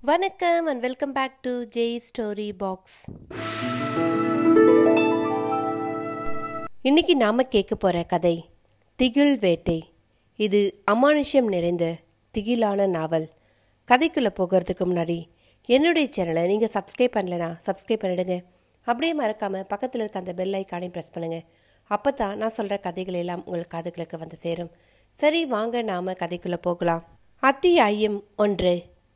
வணக்கம் அண்ட் welcome back to Jai story box இன்னைக்கு நாம கேட்க போற கதை திகில் வேட்டை இது அமானுஷ்யம் நிறைந்த திகிலான நாவல் கதைக்குள்ள போகிறதுக்கு முன்னாடி என்னுடைய சேனலை நீங்க சப்ஸ்கிரைப் பண்ணலனா சப்ஸ்கிரைப் பண்ணிடுங்க அப்படியே மறக்காம பக்கத்தில் இருக்க அந்த பெல் ஐக்கானையும் ப்ரெஸ் பண்ணுங்க அப்பதான் நான் சொல்ற கதைகள் எல்லாம் உங்கள் காதுகளுக்கு வந்து சேரும் சரி வாங்க நாம கதைக்குள்ள போகலாம் அத்தியாயம் ஒன்று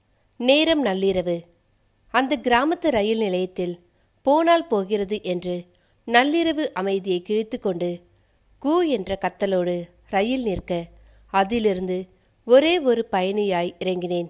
நேரம் நள்ளிரவு அந்த கிராமத்து ரயில் நிலையத்தில் போனால் போகிறது என்று நள்ளிரவு அமைதியை கிழித்துக்கொண்டு கூ என்ற கத்தலோடு ரயில் நிற்க அதிலிருந்து ஒரே ஒரு பயணியாய் இறங்கினேன்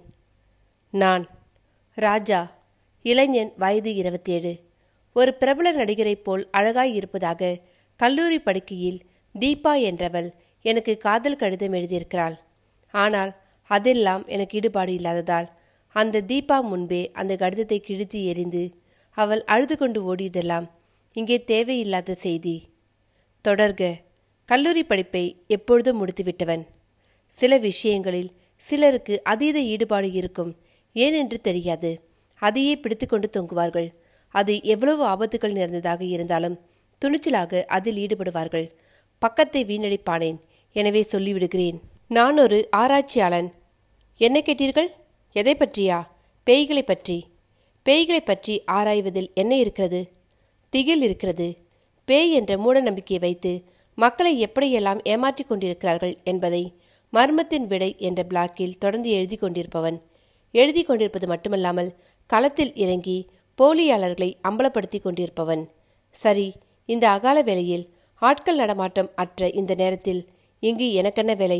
நான் ராஜா இளைஞன் வயது இருபத்தேழு ஒரு பிரபல நடிகரைப் போல் அழகாய் இருப்பதாக கல்லூரி படுக்கையில் தீபா என்றவள் எனக்கு காதல் கடிதம் எழுதியிருக்கிறாள் ஆனால் அதெல்லாம் எனக்கு ஈடுபாடு இல்லாததால் அந்த தீபா முன்பே அந்த கடிதத்தை கிழித்து எறிந்து அவள் அழுது கொண்டு ஓடியதெல்லாம் இங்கே தேவையில்லாத செய்தி தொடர்க கல்லூரி படிப்பை எப்பொழுதும் முடித்துவிட்டவன் சில விஷயங்களில் சிலருக்கு அதீத ஈடுபாடு இருக்கும் ஏனென்று தெரியாது அதையே பிடித்துக்கொண்டு தொங்குவார்கள் அது எவ்வளவு ஆபத்துகள் நிறைந்ததாக இருந்தாலும் துணிச்சலாக அதில் ஈடுபடுவார்கள் பக்கத்தை வீணடிப்பானேன் எனவே சொல்லிவிடுகிறேன் நான் ஒரு ஆராய்ச்சியாளன் என்ன கேட்டீர்கள் எதை பற்றியா பேய்களை பற்றி பேய்களை பற்றி ஆராய்வதில் என்ன இருக்கிறது திகில் இருக்கிறது பேய் என்ற மூட நம்பிக்கையை வைத்து மக்களை எப்படியெல்லாம் ஏமாற்றிக் கொண்டிருக்கிறார்கள் என்பதை மர்மத்தின் விடை என்ற பிளாக்கில் தொடர்ந்து எழுதி கொண்டிருப்பவன் எழுதி கொண்டிருப்பது மட்டுமல்லாமல் களத்தில் இறங்கி போலியாளர்களை அம்பலப்படுத்தி கொண்டிருப்பவன் சரி இந்த அகால வேளையில் ஆட்கள் நடமாட்டம் அற்ற இந்த நேரத்தில் இங்கு எனக்கென்ன வேலை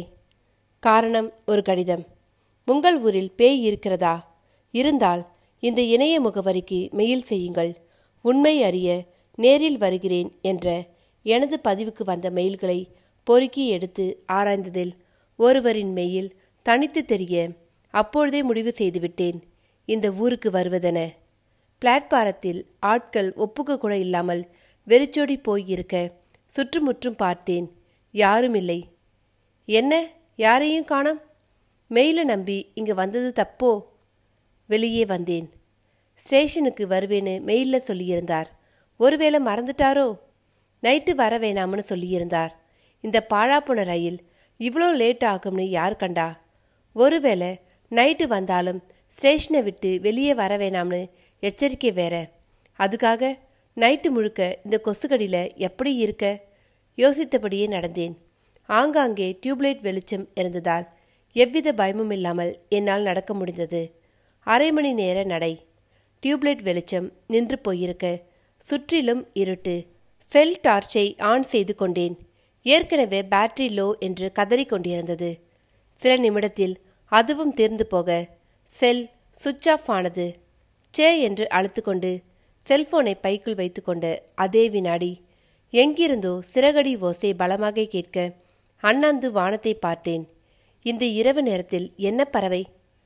காரணம் ஒரு கடிதம் உங்கள் ஊரில் பேய் இருக்கிறதா இருந்தால் இந்த இணைய முகவரிக்கு மெயில் செய்யுங்கள் உண்மை அறிய நேரில் வருகிறேன் என்ற எனது பதிவுக்கு வந்த மெயில்களை பொறுக்கி எடுத்து ஆராய்ந்ததில் ஒருவரின் மெயில் தனித்து தெரிய அப்பொழுதே முடிவு செய்துவிட்டேன் இந்த ஊருக்கு வருவதென பிளாட்பாரத்தில் ஆட்கள் ஒப்புக்க கூட இல்லாமல் வெறிச்சோடி போயிருக்க சுற்றுமுற்றும் பார்த்தேன் யாரும் இல்லை என்ன யாரையும் காணோம் மெயிலை நம்பி இங்கே வந்தது தப்போ வெளியே வந்தேன் ஸ்டேஷனுக்கு வருவேன்னு மெயிலில் சொல்லியிருந்தார் ஒருவேளை மறந்துட்டாரோ நைட்டு வர வேணாம்னு சொல்லியிருந்தார் இந்த பாழாப்புன ரயில் இவ்வளோ லேட் ஆகும்னு யார் கண்டா ஒருவேளை நைட்டு வந்தாலும் ஸ்டேஷனை விட்டு வெளியே வர வேணாம்னு எச்சரிக்கை வேற அதுக்காக நைட்டு முழுக்க இந்த கொசுக்கடியில் எப்படி இருக்க யோசித்தபடியே நடந்தேன் ஆங்காங்கே டியூப்லைட் வெளிச்சம் இருந்ததால் எவ்வித பயமும் இல்லாமல் என்னால் நடக்க முடிந்தது அரை மணி நேர நடை டியூப்லைட் வெளிச்சம் நின்று போயிருக்க சுற்றிலும் இருட்டு செல் டார்ச்சை ஆன் செய்து கொண்டேன் ஏற்கனவே பேட்டரி லோ என்று கதறிக் கொண்டிருந்தது சில நிமிடத்தில் அதுவும் தீர்ந்து போக செல் சுவிட்ச் ஆஃப் ஆனது சே என்று அழுத்துக்கொண்டு செல்போனை பைக்குள் வைத்துக்கொண்ட அதே வினாடி எங்கிருந்தோ சிறகடி ஓசை பலமாக கேட்க அண்ணாந்து வானத்தை பார்த்தேன் இந்த இரவு நேரத்தில் என்ன பறவை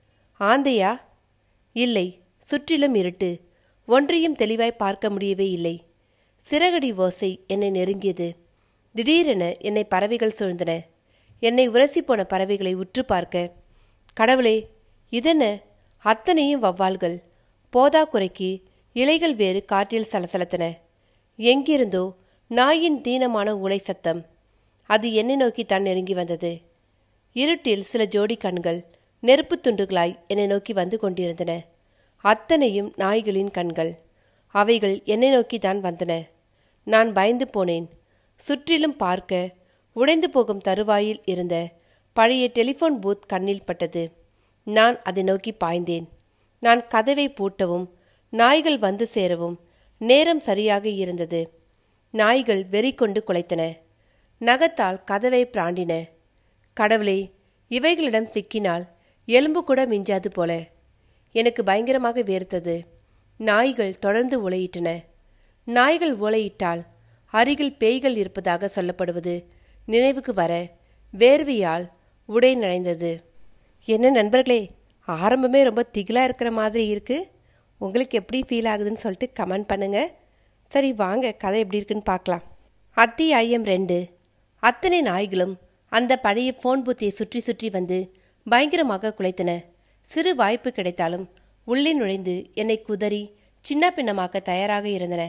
ஆந்தையா இல்லை சுற்றிலும் இருட்டு ஒன்றையும் தெளிவாய் பார்க்க முடியவே இல்லை சிறகடி ஓசை என்னை நெருங்கியது திடீரென என்னை பறவைகள் சூழ்ந்தன என்னை உரசி போன பறவைகளை உற்று பார்க்க கடவுளே இதென்ன அத்தனையும் வவ்வால்கள் போதா குறைக்கு இலைகள் வேறு காற்றில் சலசலத்தன எங்கிருந்தோ நாயின் தீனமான உலை சத்தம் அது என்னை நோக்கி தான் நெருங்கி வந்தது இருட்டில் சில ஜோடி கண்கள் நெருப்பு துண்டுகளாய் என்னை நோக்கி வந்து கொண்டிருந்தன அத்தனையும் நாய்களின் கண்கள் அவைகள் என்னை நோக்கி தான் வந்தன நான் பயந்து போனேன் சுற்றிலும் பார்க்க உடைந்து போகும் தருவாயில் இருந்த பழைய டெலிஃபோன் பூத் கண்ணில் பட்டது நான் அதை நோக்கி பாய்ந்தேன் நான் கதவை பூட்டவும் நாய்கள் வந்து சேரவும் நேரம் சரியாக இருந்தது நாய்கள் வெறி கொண்டு குலைத்தன நகத்தால் கதவை பிராண்டின கடவுளே இவைகளிடம் சிக்கினால் எலும்பு கூட மிஞ்சாது போல எனக்கு பயங்கரமாக வேர்த்தது நாய்கள் தொடர்ந்து உலையிட்டன நாய்கள் உலையிட்டால் அருகில் பேய்கள் இருப்பதாக சொல்லப்படுவது நினைவுக்கு வர வேர்வையால் உடை நனைந்தது என்ன நண்பர்களே ஆரம்பமே ரொம்ப திகிலாக இருக்கிற மாதிரி இருக்கு உங்களுக்கு எப்படி ஃபீல் ஆகுதுன்னு சொல்லிட்டு கமெண்ட் பண்ணுங்க சரி வாங்க கதை எப்படி இருக்குன்னு பார்க்கலாம் அத்தியாயம் ரெண்டு அத்தனை நாய்களும் அந்த பழைய ஃபோன் புத்தியை சுற்றி சுற்றி வந்து பயங்கரமாக குலைத்தன சிறு வாய்ப்பு கிடைத்தாலும் உள்ளே நுழைந்து என்னை குதறி சின்ன பின்னமாக்க தயாராக இருந்தன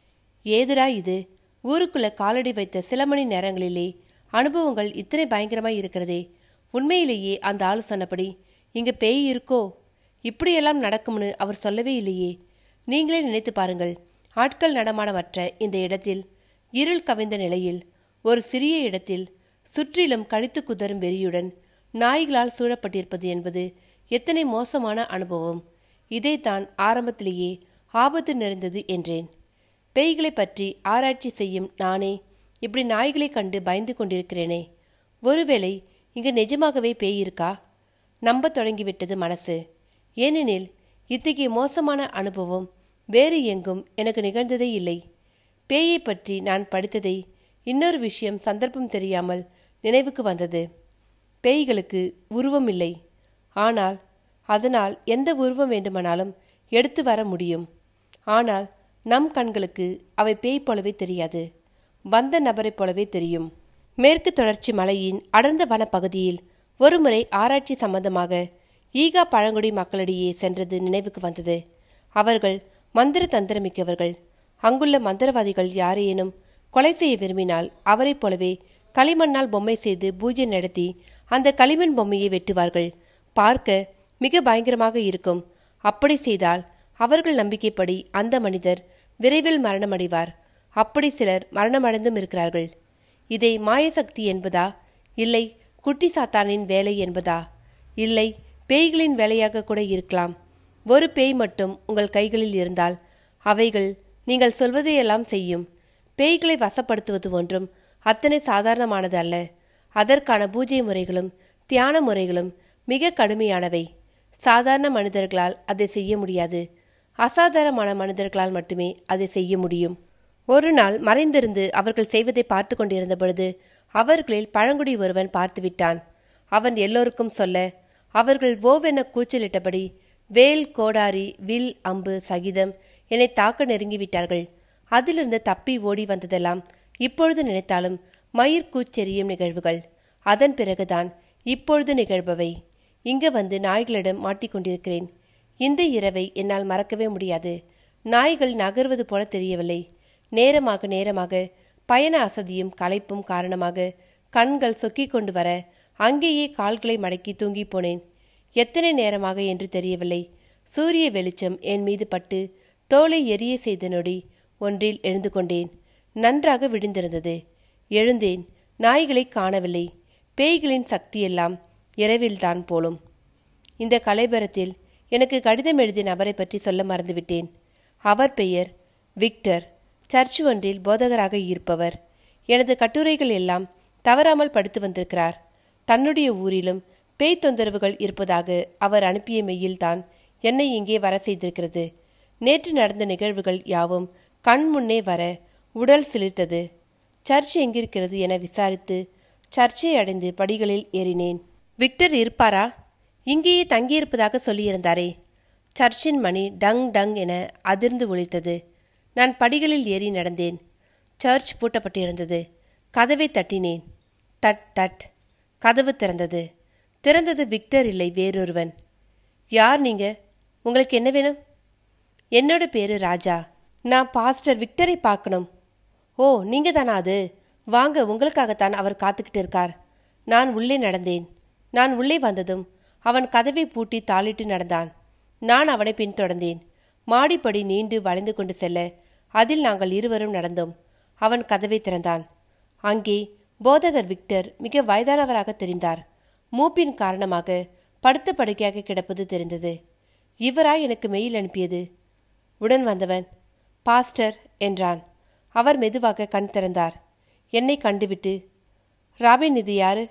ஏதுடா இது ஊருக்குள்ள காலடி வைத்த சில மணி நேரங்களிலே அனுபவங்கள் இத்தனை பயங்கரமாய் இருக்கிறதே உண்மையிலேயே அந்த ஆளு சொன்னபடி இங்க பேய் இருக்கோ இப்படியெல்லாம் நடக்கும்னு அவர் சொல்லவே இல்லையே நீங்களே நினைத்து பாருங்கள் ஆட்கள் நடமாடமற்ற இந்த இடத்தில் இருள் கவிந்த நிலையில் ஒரு சிறிய இடத்தில் சுற்றிலும் கழித்து குதறும் வெறியுடன் நாய்களால் சூழப்பட்டிருப்பது என்பது எத்தனை மோசமான அனுபவம் இதைத்தான் ஆரம்பத்திலேயே ஆபத்து நிறைந்தது என்றேன் பேய்களை பற்றி ஆராய்ச்சி செய்யும் நானே இப்படி நாய்களை கண்டு பயந்து கொண்டிருக்கிறேனே ஒருவேளை இங்கு நிஜமாகவே பேய் இருக்கா நம்பத் தொடங்கிவிட்டது மனசு ஏனெனில் இத்தகைய மோசமான அனுபவம் வேறு எங்கும் எனக்கு நிகழ்ந்ததே இல்லை பேயை பற்றி நான் படித்ததை இன்னொரு விஷயம் சந்தர்ப்பம் தெரியாமல் நினைவுக்கு வந்தது பேய்களுக்கு உருவம் இல்லை ஆனால் அதனால் எந்த உருவம் வேண்டுமானாலும் எடுத்து வர முடியும் ஆனால் நம் கண்களுக்கு அவை பேய் போலவே தெரியாது வந்த நபரைப் போலவே தெரியும் மேற்கு தொடர்ச்சி மலையின் அடர்ந்த வனப்பகுதியில் ஒருமுறை ஆராய்ச்சி சம்பந்தமாக ஈகா பழங்குடி மக்களிடையே சென்றது நினைவுக்கு வந்தது அவர்கள் மந்திர தந்திரமிக்கவர்கள் அங்குள்ள மந்திரவாதிகள் யாரேனும் கொலை செய்ய விரும்பினால் அவரைப் போலவே களிமண்ணால் பொம்மை செய்து பூஜை நடத்தி அந்த களிமண் பொம்மையை வெட்டுவார்கள் பார்க்க மிக பயங்கரமாக இருக்கும் அப்படி செய்தால் அவர்கள் நம்பிக்கைப்படி அந்த மனிதர் விரைவில் மரணமடைவார் அப்படி சிலர் மரணமடைந்தும் இருக்கிறார்கள் இதை மாயசக்தி என்பதா இல்லை குட்டி சாத்தானின் வேலை என்பதா இல்லை பேய்களின் வேலையாக கூட இருக்கலாம் ஒரு பேய் மட்டும் உங்கள் கைகளில் இருந்தால் அவைகள் நீங்கள் சொல்வதையெல்லாம் செய்யும் பேய்களை வசப்படுத்துவது ஒன்றும் அத்தனை சாதாரணமானது அல்ல அதற்கான பூஜை முறைகளும் தியான முறைகளும் மிக கடுமையானவை சாதாரண மனிதர்களால் அதை செய்ய முடியாது அசாதாரணமான மனிதர்களால் மட்டுமே அதை செய்ய முடியும் ஒரு நாள் மறைந்திருந்து அவர்கள் செய்வதை பார்த்து கொண்டிருந்த பொழுது அவர்களில் பழங்குடி ஒருவன் பார்த்துவிட்டான் அவன் எல்லோருக்கும் சொல்ல அவர்கள் ஓவென கூச்சலிட்டபடி வேல் கோடாரி வில் அம்பு சகிதம் என்னை தாக்க நெருங்கிவிட்டார்கள் அதிலிருந்து தப்பி ஓடி வந்ததெல்லாம் இப்பொழுது நினைத்தாலும் மயிர் கூச்செறியும் நிகழ்வுகள் அதன் பிறகுதான் இப்பொழுது நிகழ்பவை இங்கு வந்து நாய்களிடம் மாட்டிக்கொண்டிருக்கிறேன் இந்த இரவை என்னால் மறக்கவே முடியாது நாய்கள் நகர்வது போல தெரியவில்லை நேரமாக நேரமாக பயண அசதியும் களைப்பும் காரணமாக கண்கள் சொக்கிக் கொண்டு வர அங்கேயே கால்களை மடக்கி தூங்கிப் போனேன் எத்தனை நேரமாக என்று தெரியவில்லை சூரிய வெளிச்சம் என் மீது பட்டு தோலை எரிய செய்த நொடி ஒன்றில் எழுந்து கொண்டேன் நன்றாக விடிந்திருந்தது எழுந்தேன் நாய்களை காணவில்லை பேய்களின் சக்தியெல்லாம் இரவில்தான் போலும் இந்த கலைபரத்தில் எனக்கு கடிதம் எழுதிய நபரை பற்றி சொல்ல மறந்துவிட்டேன் அவர் பெயர் விக்டர் சர்ச் ஒன்றில் போதகராக இருப்பவர் எனது கட்டுரைகள் எல்லாம் தவறாமல் படித்து வந்திருக்கிறார் தன்னுடைய ஊரிலும் பேய் தொந்தரவுகள் இருப்பதாக அவர் அனுப்பிய மெய்யில்தான் என்னை இங்கே வர செய்திருக்கிறது நேற்று நடந்த நிகழ்வுகள் யாவும் கண் முன்னே வர உடல் சிலிர்த்தது சர்ச் எங்கிருக்கிறது என விசாரித்து சர்ச்சை அடைந்து படிகளில் ஏறினேன் விக்டர் இருப்பாரா இங்கேயே தங்கியிருப்பதாக சொல்லியிருந்தாரே சர்ச்சின் மணி டங் டங் என அதிர்ந்து ஒலித்தது நான் படிகளில் ஏறி நடந்தேன் சர்ச் பூட்டப்பட்டிருந்தது கதவை தட்டினேன் தட் தட் கதவு திறந்தது திறந்தது விக்டர் இல்லை வேறொருவன் யார் நீங்க உங்களுக்கு என்ன வேணும் என்னோட பேரு ராஜா நான் பாஸ்டர் விக்டரை பார்க்கணும் ஓ நீங்க தானா அது வாங்க உங்களுக்காகத்தான் அவர் காத்துக்கிட்டு இருக்கார் நான் உள்ளே நடந்தேன் நான் உள்ளே வந்ததும் அவன் கதவை பூட்டி தாளிட்டு நடந்தான் நான் அவனை பின்தொடர்ந்தேன் மாடிப்படி நீண்டு வளைந்து கொண்டு செல்ல அதில் நாங்கள் இருவரும் நடந்தோம் அவன் கதவை திறந்தான் அங்கே போதகர் விக்டர் மிக வயதானவராக தெரிந்தார் மூப்பின் காரணமாக படுத்த படுக்கையாக கிடப்பது தெரிந்தது இவரா எனக்கு மெயில் அனுப்பியது உடன் வந்தவன் பாஸ்டர் என்றான் அவர் மெதுவாக கண் திறந்தார் என்னை கண்டுவிட்டு ராபின் இது யாரு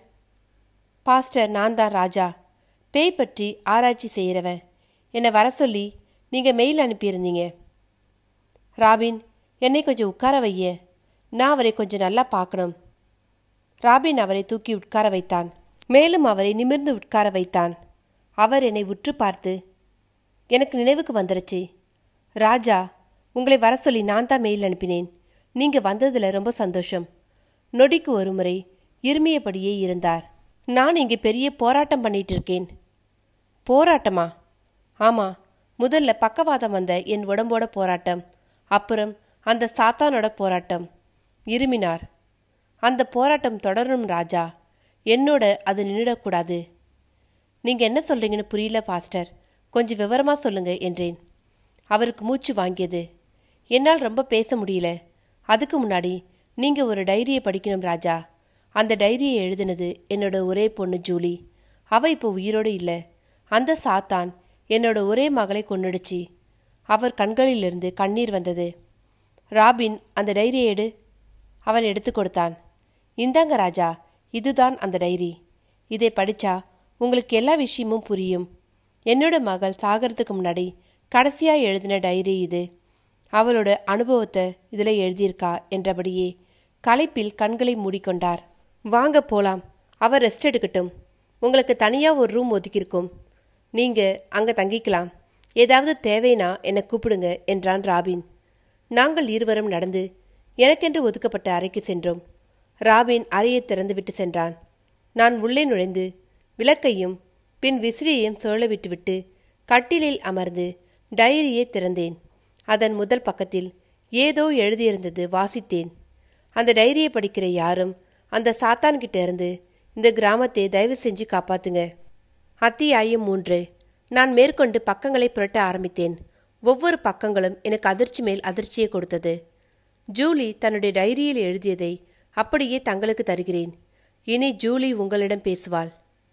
பாஸ்டர் நான் தான் ராஜா பேய் பற்றி ஆராய்ச்சி செய்கிறவன் என்னை வர சொல்லி நீங்கள் மெயில் அனுப்பியிருந்தீங்க ராபின் என்னை கொஞ்சம் உட்கார வைய நான் அவரை கொஞ்சம் நல்லா பார்க்கணும் ராபின் அவரை தூக்கி உட்கார வைத்தான் மேலும் அவரை நிமிர்ந்து உட்கார வைத்தான் அவர் என்னை உற்று பார்த்து எனக்கு நினைவுக்கு வந்துருச்சு ராஜா உங்களை வர சொல்லி நான் தான் மெயில் அனுப்பினேன் நீங்கள் வந்ததில் ரொம்ப சந்தோஷம் நொடிக்கு ஒரு முறை இருமியபடியே இருந்தார் நான் இங்கே பெரிய போராட்டம் பண்ணிட்டு இருக்கேன் போராட்டமா ஆமாம் முதல்ல பக்கவாதம் வந்த என் உடம்போட போராட்டம் அப்புறம் அந்த சாத்தானோட போராட்டம் இருமினார் அந்த போராட்டம் தொடரும் ராஜா என்னோட அது நின்றுடக்கூடாது நீங்க என்ன சொல்றீங்கன்னு புரியல பாஸ்டர் கொஞ்சம் விவரமா சொல்லுங்க என்றேன் அவருக்கு மூச்சு வாங்கியது என்னால் ரொம்ப பேச முடியல அதுக்கு முன்னாடி நீங்க ஒரு டைரியை படிக்கணும் ராஜா அந்த டைரியை எழுதினது என்னோட ஒரே பொண்ணு ஜூலி அவ இப்போ உயிரோடு இல்லை அந்த சாத்தான் என்னோட ஒரே மகளை கொன்னுடுச்சு அவர் கண்களிலிருந்து கண்ணீர் வந்தது ராபின் அந்த டைரியை எடு அவன் எடுத்து கொடுத்தான் இந்தாங்க ராஜா இதுதான் அந்த டைரி இதை படிச்சா உங்களுக்கு எல்லா விஷயமும் புரியும் என்னோட மகள் சாகிறதுக்கு முன்னாடி கடைசியா எழுதின டைரி இது அவளோட அனுபவத்தை இதில் எழுதியிருக்கா என்றபடியே களைப்பில் கண்களை மூடிக்கொண்டார் வாங்க போலாம் அவர் ரெஸ்ட் எடுக்கட்டும் உங்களுக்கு தனியா ஒரு ரூம் ஒதுக்கியிருக்கும் நீங்க அங்க தங்கிக்கலாம் ஏதாவது தேவைனா என்னை கூப்பிடுங்க என்றான் ராபின் நாங்கள் இருவரும் நடந்து எனக்கென்று ஒதுக்கப்பட்ட அறைக்கு சென்றோம் ராபின் அறையை திறந்துவிட்டு சென்றான் நான் உள்ளே நுழைந்து விளக்கையும் பின் விசிறியையும் சுழல விட்டுவிட்டு கட்டிலில் அமர்ந்து டைரியை திறந்தேன் அதன் முதல் பக்கத்தில் ஏதோ எழுதியிருந்தது வாசித்தேன் அந்த டைரியை படிக்கிற யாரும் அந்த சாத்தான்கிட்ட இருந்து இந்த கிராமத்தை தயவு செஞ்சு காப்பாத்துங்க அத்தியாயம் மூன்று நான் மேற்கொண்டு பக்கங்களை புரட்ட ஆரம்பித்தேன் ஒவ்வொரு பக்கங்களும் எனக்கு அதிர்ச்சி மேல் அதிர்ச்சியை கொடுத்தது ஜூலி தன்னுடைய டைரியில் எழுதியதை அப்படியே தங்களுக்கு தருகிறேன் இனி ஜூலி உங்களிடம் பேசுவாள்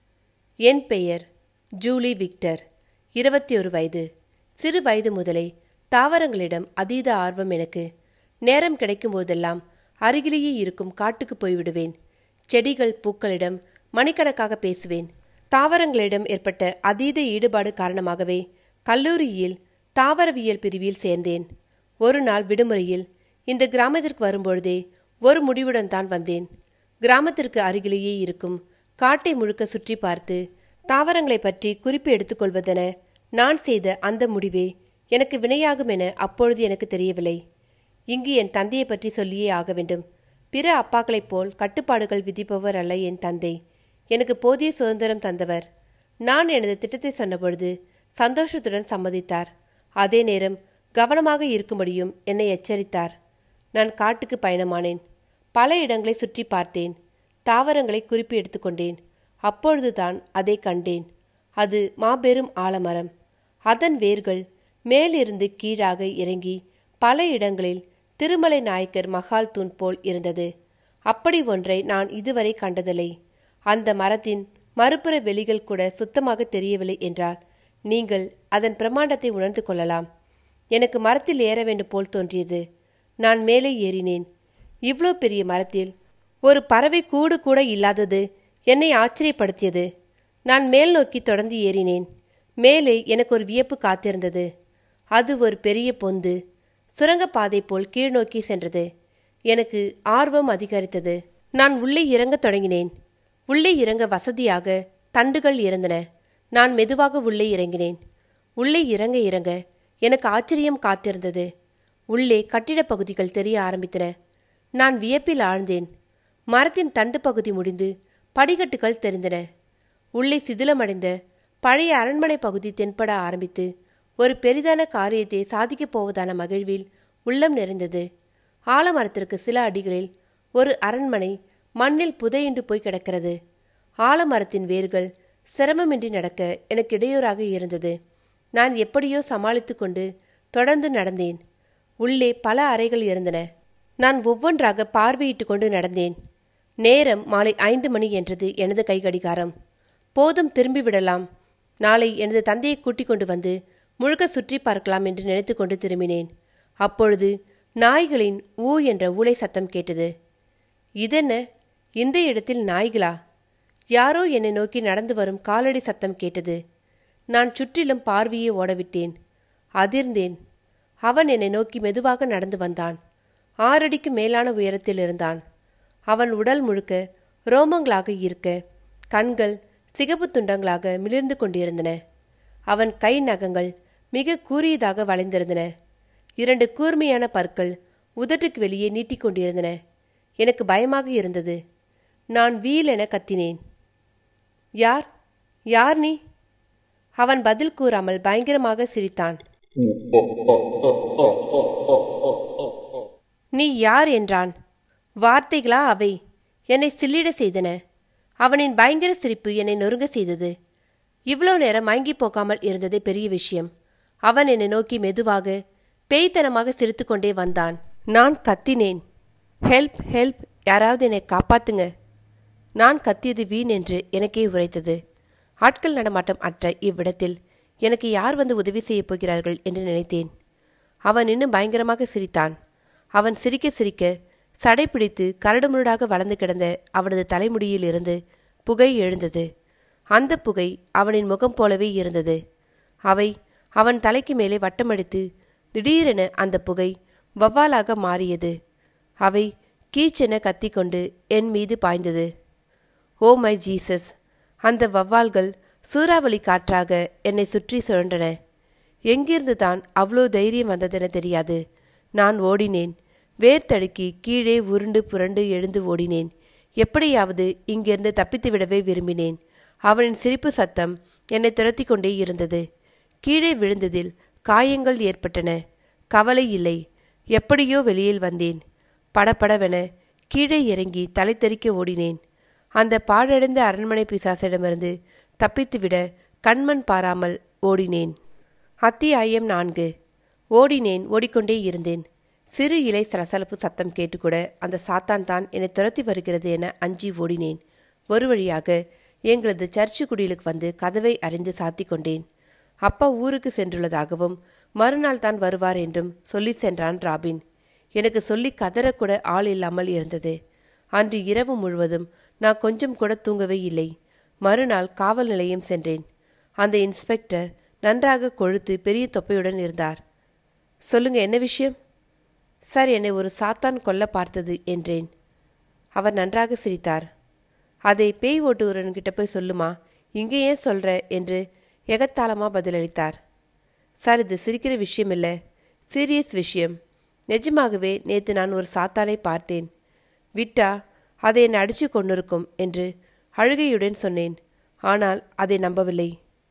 என் பெயர் ஜூலி விக்டர் இருபத்தி ஒரு வயது சிறு வயது முதலே தாவரங்களிடம் அதீத ஆர்வம் எனக்கு நேரம் கிடைக்கும் போதெல்லாம் அருகிலேயே இருக்கும் காட்டுக்கு போய்விடுவேன் செடிகள் பூக்களிடம் மணிக்கணக்காக பேசுவேன் தாவரங்களிடம் ஏற்பட்ட அதீத ஈடுபாடு காரணமாகவே கல்லூரியில் தாவரவியல் பிரிவில் சேர்ந்தேன் ஒரு நாள் விடுமுறையில் இந்த கிராமத்திற்கு வரும்பொழுதே ஒரு முடிவுடன் தான் வந்தேன் கிராமத்திற்கு அருகிலேயே இருக்கும் காட்டை முழுக்க சுற்றி பார்த்து தாவரங்களை பற்றி குறிப்பு எடுத்துக்கொள்வதென நான் செய்த அந்த முடிவே எனக்கு வினையாகும் என அப்பொழுது எனக்கு தெரியவில்லை இங்கு என் தந்தையை பற்றி சொல்லியே ஆக வேண்டும் பிற அப்பாக்களைப் போல் கட்டுப்பாடுகள் விதிப்பவர் அல்ல என் தந்தை எனக்கு போதிய சுதந்திரம் தந்தவர் நான் எனது திட்டத்தை சொன்னபொழுது சந்தோஷத்துடன் சம்மதித்தார் அதே நேரம் கவனமாக இருக்கும்படியும் என்னை எச்சரித்தார் நான் காட்டுக்கு பயணமானேன் பல இடங்களை சுற்றி பார்த்தேன் தாவரங்களை குறிப்பு எடுத்துக்கொண்டேன் அப்பொழுதுதான் அதை கண்டேன் அது மாபெரும் ஆலமரம் அதன் வேர்கள் மேலிருந்து கீழாக இறங்கி பல இடங்களில் திருமலை நாயக்கர் மகால் தூண் போல் இருந்தது அப்படி ஒன்றை நான் இதுவரை கண்டதில்லை அந்த மரத்தின் மறுபுற வெளிகள் கூட சுத்தமாக தெரியவில்லை என்றால் நீங்கள் அதன் பிரமாண்டத்தை உணர்ந்து கொள்ளலாம் எனக்கு மரத்தில் ஏற வேண்டும் போல் தோன்றியது நான் மேலே ஏறினேன் இவ்வளோ பெரிய மரத்தில் ஒரு பறவை கூடு கூட இல்லாதது என்னை ஆச்சரியப்படுத்தியது நான் மேல் நோக்கி தொடர்ந்து ஏறினேன் மேலே எனக்கு ஒரு வியப்பு காத்திருந்தது அது ஒரு பெரிய பொந்து சுரங்கப்பாதை போல் கீழ் நோக்கி சென்றது எனக்கு ஆர்வம் அதிகரித்தது நான் உள்ளே இறங்கத் தொடங்கினேன் உள்ளே இறங்க வசதியாக தண்டுகள் இருந்தன நான் மெதுவாக உள்ளே இறங்கினேன் உள்ளே இறங்க இறங்க எனக்கு ஆச்சரியம் காத்திருந்தது உள்ளே கட்டிடப் பகுதிகள் தெரிய ஆரம்பித்தன நான் வியப்பில் ஆழ்ந்தேன் மரத்தின் தண்டு பகுதி முடிந்து படிக்கட்டுகள் தெரிந்தன உள்ளே சிதிலமடைந்த பழைய அரண்மனை பகுதி தென்பட ஆரம்பித்து ஒரு பெரிதான காரியத்தை சாதிக்கப் போவதான மகிழ்வில் உள்ளம் நிறைந்தது ஆலமரத்திற்கு சில அடிகளில் ஒரு அரண்மனை மண்ணில் புதையுண்டு போய் கிடக்கிறது ஆலமரத்தின் வேர்கள் சிரமமின்றி நடக்க எனக்கு இடையூறாக இருந்தது நான் எப்படியோ சமாளித்துக் கொண்டு தொடர்ந்து நடந்தேன் உள்ளே பல அறைகள் இருந்தன நான் ஒவ்வொன்றாக பார்வையிட்டுக் கொண்டு நடந்தேன் நேரம் மாலை ஐந்து மணி என்றது எனது கை கடிகாரம் போதும் திரும்பி விடலாம் நாளை எனது தந்தையை கூட்டிக் கொண்டு வந்து முழுக்க சுற்றி பார்க்கலாம் என்று நினைத்துக்கொண்டு திரும்பினேன் அப்பொழுது நாய்களின் ஊ என்ற ஊளை சத்தம் கேட்டது இதென்ன இந்த இடத்தில் நாய்களா யாரோ என்னை நோக்கி நடந்து வரும் காலடி சத்தம் கேட்டது நான் சுற்றிலும் பார்வையை ஓடவிட்டேன் அதிர்ந்தேன் அவன் என்னை நோக்கி மெதுவாக நடந்து வந்தான் ஆறடிக்கு மேலான உயரத்தில் இருந்தான் அவன் உடல் முழுக்க ரோமங்களாக இருக்க கண்கள் சிகப்பு துண்டங்களாக மிளிர்ந்து கொண்டிருந்தன அவன் கை நகங்கள் மிக கூரியதாக வளைந்திருந்தன இரண்டு கூர்மையான பற்கள் உதட்டுக்கு வெளியே நீட்டிக்கொண்டிருந்தன எனக்கு பயமாக இருந்தது நான் வீல் என கத்தினேன் யார் யார் நீ அவன் பதில் கூறாமல் பயங்கரமாக சிரித்தான் நீ யார் என்றான் வார்த்தைகளா அவை என்னை சில்லிட செய்தன அவனின் பயங்கர சிரிப்பு என்னை நொறுங்க செய்தது இவ்வளோ நேரம் மயங்கி போகாமல் இருந்ததே பெரிய விஷயம் அவன் என்னை நோக்கி மெதுவாக பேய்த்தனமாக சிரித்துக்கொண்டே வந்தான் நான் கத்தினேன் ஹெல்ப் ஹெல்ப் யாராவது என்னை காப்பாத்துங்க நான் கத்தியது வீண் என்று எனக்கே உரைத்தது ஆட்கள் நடமாட்டம் அற்ற இவ்விடத்தில் எனக்கு யார் வந்து உதவி செய்யப் போகிறார்கள் என்று நினைத்தேன் அவன் இன்னும் பயங்கரமாக சிரித்தான் அவன் சிரிக்க சிரிக்க சடை பிடித்து கரடுமுரடாக வளர்ந்து கிடந்த அவனது தலைமுடியில் இருந்து புகை எழுந்தது அந்த புகை அவனின் முகம் போலவே இருந்தது அவை அவன் தலைக்கு மேலே வட்டமடித்து திடீரென அந்த புகை வவ்வாலாக மாறியது அவை கீச்சென கத்திக்கொண்டு என் மீது பாய்ந்தது ஓ மை ஜீசஸ் அந்த வவ்வால்கள் சூறாவளி காற்றாக என்னை சுற்றி சுழன்றன எங்கிருந்து தான் அவ்வளோ தைரியம் வந்ததென தெரியாது நான் ஓடினேன் வேர்த்தடுக்கி கீழே உருண்டு புரண்டு எழுந்து ஓடினேன் எப்படியாவது இங்கிருந்து தப்பித்து விடவே விரும்பினேன் அவனின் சிரிப்பு சத்தம் என்னை துரத்தி கொண்டே இருந்தது கீழே விழுந்ததில் காயங்கள் ஏற்பட்டன கவலை இல்லை எப்படியோ வெளியில் வந்தேன் படபடவென கீழே இறங்கி தலை தெறிக்க ஓடினேன் அந்த பாழடைந்த அரண்மனை பிசாசிடமிருந்து தப்பித்துவிட கண்மண் பாராமல் ஓடினேன் அத்தியாயம் நான்கு ஓடினேன் ஓடிக்கொண்டே இருந்தேன் சிறு இலை சலசலப்பு சத்தம் கேட்டுக்கூட அந்த சாத்தான் தான் என்னை துரத்தி வருகிறது என அஞ்சி ஓடினேன் ஒரு வழியாக எங்களது சர்ச்சு குடிலுக்கு வந்து கதவை அறிந்து சாத்திக் கொண்டேன் அப்பா ஊருக்கு சென்றுள்ளதாகவும் மறுநாள் தான் வருவார் என்றும் சொல்லி சென்றான் ராபின் எனக்கு சொல்லி கதறக்கூட ஆள் இல்லாமல் இருந்தது அன்று இரவு முழுவதும் நான் கொஞ்சம் கூட தூங்கவே இல்லை மறுநாள் காவல் நிலையம் சென்றேன் அந்த இன்ஸ்பெக்டர் நன்றாக கொழுத்து பெரிய தொப்பையுடன் இருந்தார் சொல்லுங்க என்ன விஷயம் சார் என்னை ஒரு சாத்தான் கொல்ல பார்த்தது என்றேன் அவர் நன்றாக சிரித்தார் அதை பேய் ஓட்டுகிறவன்கிட்ட போய் சொல்லுமா இங்கே ஏன் சொல்ற என்று எகத்தாளமா பதிலளித்தார் சார் இது சிரிக்கிற விஷயம் இல்லை சீரியஸ் விஷயம் நிஜமாகவே நேற்று நான் ஒரு சாத்தானை பார்த்தேன் விட்டா அதை என்னை அடிச்சு கொண்டிருக்கும் என்று அழுகையுடன் சொன்னேன் ஆனால் அதை நம்பவில்லை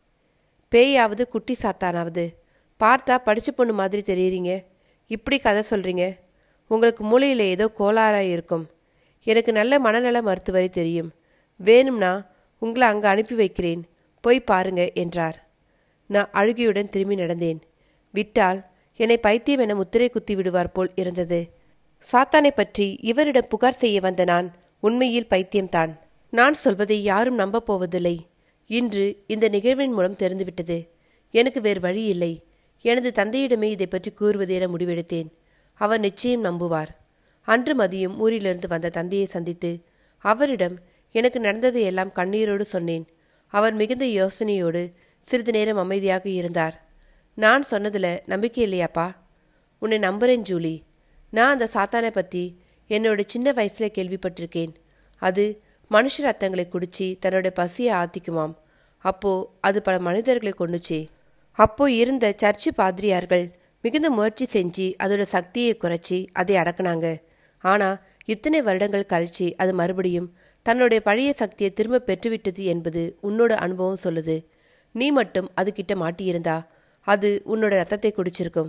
பேயாவது குட்டி சாத்தானாவது பார்த்தா படிச்ச பொண்ணு மாதிரி தெரியுறீங்க இப்படி கதை சொல்றீங்க உங்களுக்கு மூளையில் ஏதோ கோளாறாக இருக்கும் எனக்கு நல்ல மனநல மருத்துவரை தெரியும் வேணும்னா உங்களை அங்கே அனுப்பி வைக்கிறேன் போய் பாருங்க என்றார் நான் அழுகையுடன் திரும்பி நடந்தேன் விட்டால் என்னை பைத்தியம் என முத்திரை குத்தி விடுவார் போல் இருந்தது சாத்தானை பற்றி இவரிடம் புகார் செய்ய வந்த நான் உண்மையில் பைத்தியம்தான் நான் சொல்வதை யாரும் நம்பப் போவதில்லை இன்று இந்த நிகழ்வின் மூலம் தெரிந்துவிட்டது எனக்கு வேறு வழி இல்லை எனது தந்தையிடமே இதை பற்றி கூறுவது என முடிவெடுத்தேன் அவர் நிச்சயம் நம்புவார் அன்று மதியம் ஊரிலிருந்து வந்த தந்தையை சந்தித்து அவரிடம் எனக்கு நடந்ததை எல்லாம் கண்ணீரோடு சொன்னேன் அவர் மிகுந்த யோசனையோடு சிறிது நேரம் அமைதியாக இருந்தார் நான் சொன்னதுல நம்பிக்கை இல்லையாப்பா உன்னை நம்புறேன் ஜூலி நான் அந்த சாத்தானை பற்றி என்னோட சின்ன வயசுல கேள்விப்பட்டிருக்கேன் அது மனுஷ ரத்தங்களை குடிச்சு தன்னோட பசியை ஆத்திக்குமாம் அப்போ அது பல மனிதர்களை கொண்டுச்சே அப்போ இருந்த சர்ச்சு பாதிரியார்கள் மிகுந்த முயற்சி செஞ்சு அதோட சக்தியை குறைச்சி அதை அடக்குனாங்க ஆனா இத்தனை வருடங்கள் கழிச்சு அது மறுபடியும் தன்னுடைய பழைய சக்தியை திரும்ப பெற்றுவிட்டது என்பது உன்னோட அனுபவம் சொல்லுது நீ மட்டும் அது கிட்ட மாட்டியிருந்தா அது உன்னோட ரத்தத்தை குடிச்சிருக்கும்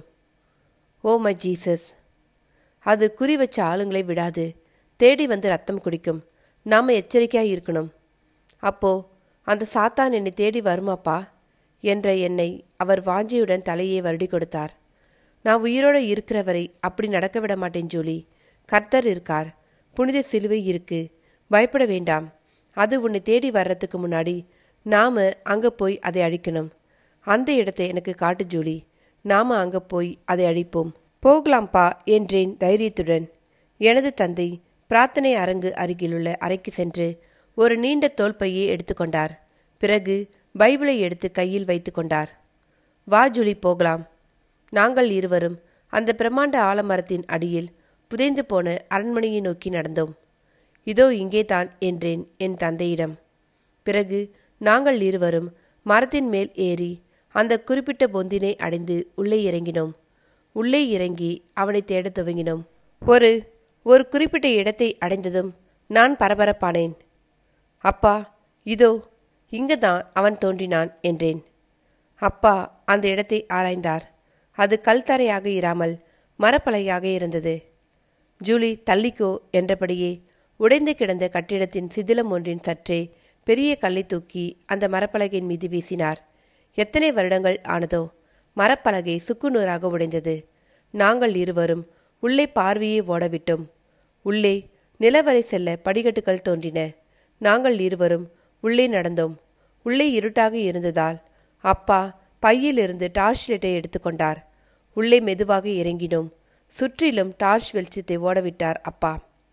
ஓ மை ஜீசஸ் அது குறி வச்ச ஆளுங்களை விடாது தேடி வந்து ரத்தம் குடிக்கும் நாம எச்சரிக்கையாக இருக்கணும் அப்போ அந்த சாத்தான் என்னை தேடி வருமாப்பா என்ற என்னை அவர் வாஞ்சியுடன் தலையை வருடி கொடுத்தார் நான் உயிரோடு இருக்கிற வரை அப்படி நடக்க விட மாட்டேன் ஜூலி கர்த்தர் இருக்கார் புனித சிலுவை இருக்கு பயப்பட வேண்டாம் அது உன்னை தேடி வர்றதுக்கு முன்னாடி நாம அங்க போய் அதை அழிக்கணும் அந்த இடத்தை எனக்கு காட்டு ஜூலி நாம அங்க போய் அதை அழிப்போம் போகலாம்ப்பா என்றேன் தைரியத்துடன் எனது தந்தை பிரார்த்தனை அரங்கு அருகிலுள்ள அறைக்கு சென்று ஒரு நீண்ட தோல் பையை எடுத்துக்கொண்டார் பிறகு பைபிளை எடுத்து கையில் வைத்துக்கொண்டார் வா ஜூலி போகலாம் நாங்கள் இருவரும் அந்த பிரம்மாண்ட ஆலமரத்தின் அடியில் புதைந்து போன அரண்மனையை நோக்கி நடந்தோம் இதோ இங்கே தான் என்றேன் என் தந்தையிடம் பிறகு நாங்கள் இருவரும் மரத்தின் மேல் ஏறி அந்த குறிப்பிட்ட பொந்தினை அடைந்து உள்ளே இறங்கினோம் உள்ளே இறங்கி அவனை தேடத் துவங்கினோம் ஒரு ஒரு குறிப்பிட்ட இடத்தை அடைந்ததும் நான் பரபரப்பானேன் அப்பா இதோ இங்குதான் அவன் தோன்றினான் என்றேன் அப்பா அந்த இடத்தை ஆராய்ந்தார் அது கல் தரையாக இராமல் மரப்பலகையாக இருந்தது ஜூலி தள்ளிக்கோ என்றபடியே உடைந்து கிடந்த கட்டிடத்தின் சிதிலம் ஒன்றின் சற்றே பெரிய கல்லை தூக்கி அந்த மரப்பலகையின் மீது வீசினார் எத்தனை வருடங்கள் ஆனதோ மரப்பலகை சுக்குநூறாக உடைந்தது நாங்கள் இருவரும் உள்ளே பார்வையை ஓடவிட்டோம் உள்ளே நிலவரை செல்ல படிக்கட்டுகள் தோன்றின நாங்கள் இருவரும் உள்ளே நடந்தோம் உள்ளே இருட்டாக இருந்ததால் அப்பா பையிலிருந்து டார்ச் லைட்டை எடுத்துக்கொண்டார் உள்ளே மெதுவாக இறங்கினோம் சுற்றிலும் டார்ச் வெளிச்சத்தை ஓடவிட்டார் அப்பா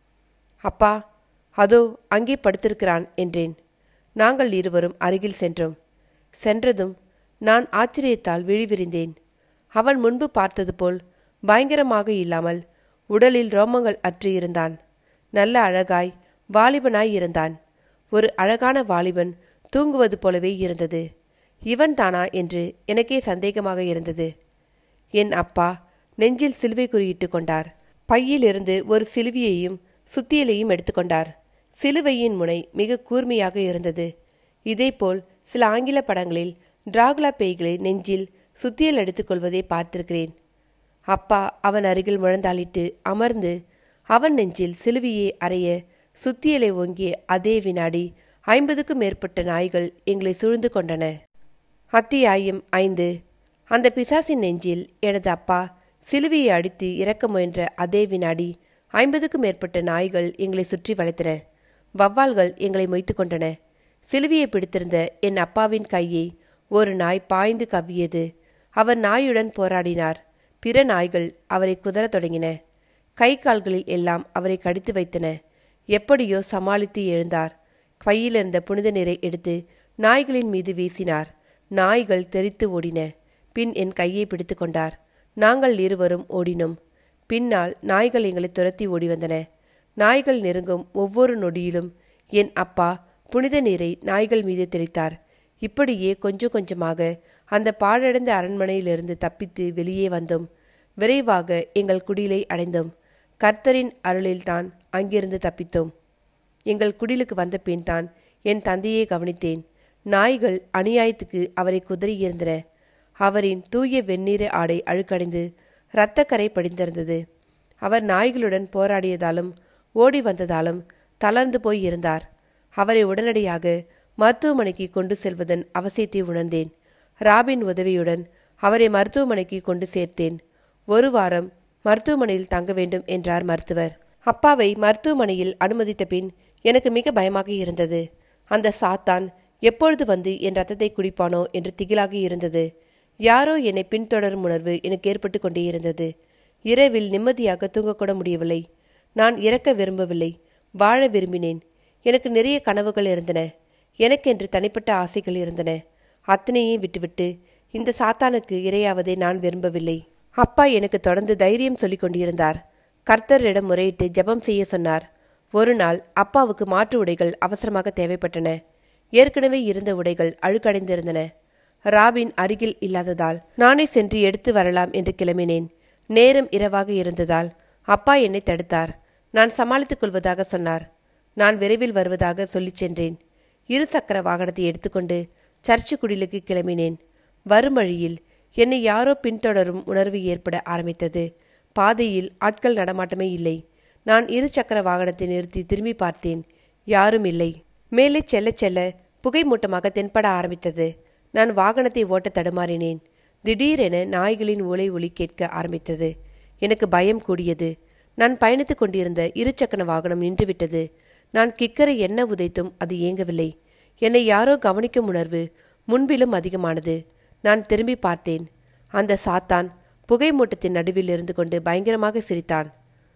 அப்பா அதோ அங்கே படுத்திருக்கிறான் என்றேன் நாங்கள் இருவரும் அருகில் சென்றோம் சென்றதும் நான் ஆச்சரியத்தால் விழிவிரிந்தேன் அவன் முன்பு பார்த்தது போல் பயங்கரமாக இல்லாமல் உடலில் ரோமங்கள் அற்று இருந்தான் நல்ல அழகாய் வாலிபனாய் இருந்தான் ஒரு அழகான வாலிபன் தூங்குவது போலவே இருந்தது இவன் தானா என்று எனக்கே சந்தேகமாக இருந்தது என் அப்பா நெஞ்சில் சிலுவை குறியிட்டு கொண்டார் பையிலிருந்து ஒரு சிலுவையையும் சுத்தியலையும் எடுத்துக்கொண்டார் சிலுவையின் முனை மிக கூர்மையாக இருந்தது இதேபோல் சில ஆங்கில படங்களில் டிராகுலா பேய்களை நெஞ்சில் சுத்தியல் எடுத்துக்கொள்வதை பார்த்திருக்கிறேன் அப்பா அவன் அருகில் முழந்தாளிட்டு அமர்ந்து அவன் நெஞ்சில் சிலுவையை அறைய சுத்தியலை ஓங்கிய அதே வினாடி ஐம்பதுக்கும் மேற்பட்ட நாய்கள் எங்களை சூழ்ந்து கொண்டன அத்தியாயம் ஐந்து அந்த பிசாசின் நெஞ்சில் எனது அப்பா சிலுவையை அடித்து இறக்க முயன்ற அதே வினாடி ஐம்பதுக்கும் மேற்பட்ட நாய்கள் எங்களை சுற்றி வளைத்தன வவ்வால்கள் எங்களை மொய்த்து கொண்டன சிலுவையை பிடித்திருந்த என் அப்பாவின் கையை ஒரு நாய் பாய்ந்து கவ்வியது அவர் நாயுடன் போராடினார் பிற நாய்கள் அவரை குதறத் தொடங்கின கை கால்களில் எல்லாம் அவரை கடித்து வைத்தன எப்படியோ சமாளித்து எழுந்தார் கையிலிருந்த புனித நீரை எடுத்து நாய்களின் மீது வீசினார் நாய்கள் தெரித்து ஓடின பின் என் கையை பிடித்து கொண்டார் நாங்கள் இருவரும் ஓடினோம் பின்னால் நாய்கள் எங்களை துரத்தி ஓடி வந்தன நாய்கள் நெருங்கும் ஒவ்வொரு நொடியிலும் என் அப்பா புனித நீரை நாய்கள் மீது தெளித்தார் இப்படியே கொஞ்சம் கொஞ்சமாக அந்த பாழடைந்த அரண்மனையிலிருந்து தப்பித்து வெளியே வந்தோம் விரைவாக எங்கள் குடிலை அடைந்தோம் கர்த்தரின் அருளில்தான் அங்கிருந்து தப்பித்தோம் எங்கள் குடிலுக்கு வந்த பின் தான் என் தந்தையை கவனித்தேன் நாய்கள் அநியாயத்துக்கு அவரை குதறியிருந்தன அவரின் தூய வெந்நீர ஆடை அழுக்கடைந்து இரத்தக்கரை படிந்திருந்தது அவர் நாய்களுடன் போராடியதாலும் ஓடி வந்ததாலும் தளர்ந்து போய் இருந்தார் அவரை உடனடியாக மருத்துவமனைக்கு கொண்டு செல்வதன் அவசியத்தை உணர்ந்தேன் ராபின் உதவியுடன் அவரை மருத்துவமனைக்கு கொண்டு சேர்த்தேன் ஒரு வாரம் மருத்துவமனையில் தங்க வேண்டும் என்றார் மருத்துவர் அப்பாவை மருத்துவமனையில் அனுமதித்த பின் எனக்கு மிக பயமாக இருந்தது அந்த சாத்தான் எப்பொழுது வந்து என் ரத்தத்தை குடிப்பானோ என்று திகிலாக இருந்தது யாரோ என்னை பின்தொடரும் உணர்வு எனக்கு ஏற்பட்டு கொண்டே இருந்தது இரவில் நிம்மதியாக தூங்கக்கூட முடியவில்லை நான் இறக்க விரும்பவில்லை வாழ விரும்பினேன் எனக்கு நிறைய கனவுகள் இருந்தன எனக்கென்று தனிப்பட்ட ஆசைகள் இருந்தன அத்தனையும் விட்டுவிட்டு இந்த சாத்தானுக்கு இரையாவதை நான் விரும்பவில்லை அப்பா எனக்கு தொடர்ந்து தைரியம் சொல்லிக் கொண்டிருந்தார் கர்த்தரிடம் முறையிட்டு ஜெபம் செய்ய சொன்னார் ஒரு நாள் அப்பாவுக்கு மாற்று உடைகள் அவசரமாக தேவைப்பட்டன ஏற்கனவே இருந்த உடைகள் அழுக்கடைந்திருந்தன ராபின் அருகில் இல்லாததால் நானே சென்று எடுத்து வரலாம் என்று கிளம்பினேன் நேரம் இரவாக இருந்ததால் அப்பா என்னை தடுத்தார் நான் சமாளித்துக் கொள்வதாக சொன்னார் நான் விரைவில் வருவதாக சொல்லிச் சென்றேன் இரு சக்கர வாகனத்தை எடுத்துக்கொண்டு சர்ச்சு குடிலுக்கு கிளம்பினேன் வரும் வழியில் என்னை யாரோ பின்தொடரும் உணர்வு ஏற்பட ஆரம்பித்தது பாதையில் ஆட்கள் நடமாட்டமே இல்லை நான் இரு சக்கர வாகனத்தை நிறுத்தி திரும்பி பார்த்தேன் யாரும் இல்லை மேலே செல்ல செல்ல புகை மூட்டமாக தென்பட ஆரம்பித்தது நான் வாகனத்தை ஓட்ட தடுமாறினேன் திடீரென நாய்களின் ஓலை ஒலி கேட்க ஆரம்பித்தது எனக்கு பயம் கூடியது நான் பயணித்துக் கொண்டிருந்த இருசக்கர வாகனம் நின்றுவிட்டது நான் கிக்கரை என்ன உதைத்தும் அது இயங்கவில்லை என்னை யாரோ கவனிக்கும் உணர்வு முன்பிலும் அதிகமானது நான் திரும்பி பார்த்தேன் அந்த சாத்தான் புகை மூட்டத்தின் நடுவில் இருந்து கொண்டு பயங்கரமாக சிரித்தான்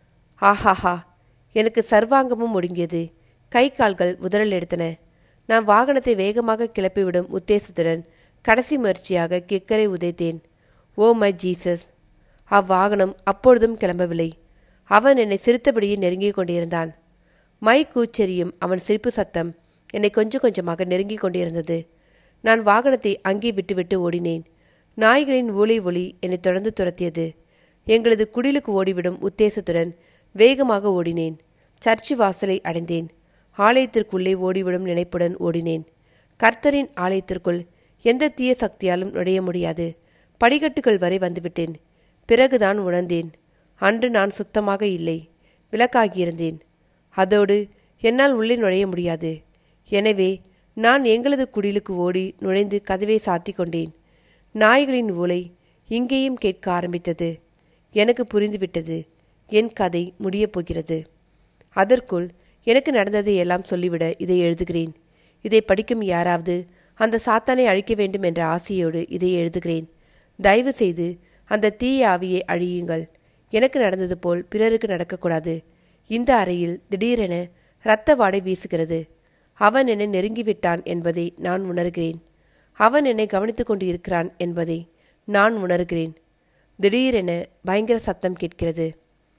ஆஹாஹா எனக்கு சர்வாங்கமும் ஒடுங்கியது கை கால்கள் உதறல் எடுத்தன நான் வாகனத்தை வேகமாக கிளப்பிவிடும் உத்தேசத்துடன் கடைசி முயற்சியாக கிக்கரை உதைத்தேன் ஓ மை ஜீசஸ் அவ்வாகனம் அப்பொழுதும் கிளம்பவில்லை அவன் என்னை சிரித்தபடியே நெருங்கிக் கொண்டிருந்தான் மை கூச்செறியும் அவன் சிரிப்பு சத்தம் என்னை கொஞ்சம் கொஞ்சமாக நெருங்கிக் கொண்டிருந்தது நான் வாகனத்தை அங்கே விட்டுவிட்டு ஓடினேன் நாய்களின் ஊலை ஒளி என்னை தொடர்ந்து துரத்தியது எங்களது குடிலுக்கு ஓடிவிடும் உத்தேசத்துடன் வேகமாக ஓடினேன் சர்ச்சு வாசலை அடைந்தேன் ஆலயத்திற்குள்ளே ஓடிவிடும் நினைப்புடன் ஓடினேன் கர்த்தரின் ஆலயத்திற்குள் எந்த தீய சக்தியாலும் நுழைய முடியாது படிக்கட்டுகள் வரை வந்துவிட்டேன் பிறகுதான் உணர்ந்தேன் அன்று நான் சுத்தமாக இல்லை விளக்காகியிருந்தேன் அதோடு என்னால் உள்ளே நுழைய முடியாது எனவே நான் எங்களது குடிலுக்கு ஓடி நுழைந்து கதவை சாத்தி கொண்டேன் நாய்களின் ஊலை இங்கேயும் கேட்க ஆரம்பித்தது எனக்கு புரிந்துவிட்டது என் கதை முடியப் போகிறது அதற்குள் எனக்கு நடந்ததை எல்லாம் சொல்லிவிட இதை எழுதுகிறேன் இதை படிக்கும் யாராவது அந்த சாத்தானை அழிக்க வேண்டும் என்ற ஆசையோடு இதை எழுதுகிறேன் தயவு செய்து அந்த தீய ஆவியை அழியுங்கள் எனக்கு நடந்தது போல் பிறருக்கு நடக்கக்கூடாது இந்த அறையில் திடீரென இரத்த வாடை வீசுகிறது அவன் என்னை நெருங்கிவிட்டான் என்பதை நான் உணர்கிறேன் அவன் என்னை கவனித்துக் கொண்டு இருக்கிறான் என்பதை நான் உணர்கிறேன் திடீரென பயங்கர சத்தம் கேட்கிறது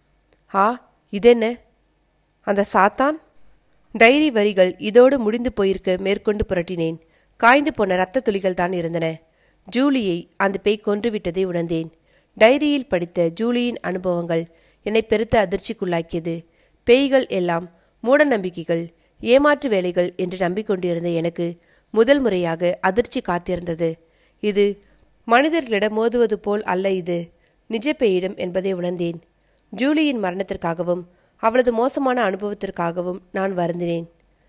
ஆ இதென்ன அந்த சாத்தான் டைரி வரிகள் இதோடு முடிந்து போயிருக்க மேற்கொண்டு புரட்டினேன் காய்ந்து போன இரத்த துளிகள் தான் இருந்தன ஜூலியை அந்த பேய் கொன்றுவிட்டதை உணர்ந்தேன் டைரியில் படித்த ஜூலியின் அனுபவங்கள் என்னை பெருத்த அதிர்ச்சிக்குள்ளாக்கியது பேய்கள் எல்லாம் மூட நம்பிக்கைகள் ஏமாற்று வேலைகள் என்று நம்பிக்கொண்டிருந்த எனக்கு முதல் முறையாக அதிர்ச்சி காத்திருந்தது இது மனிதர்களிடம் மோதுவது போல் அல்ல இது நிஜ பேயிடம் என்பதை உணர்ந்தேன் ஜூலியின் மரணத்திற்காகவும் அவளது மோசமான அனுபவத்திற்காகவும் நான் வருந்தினேன்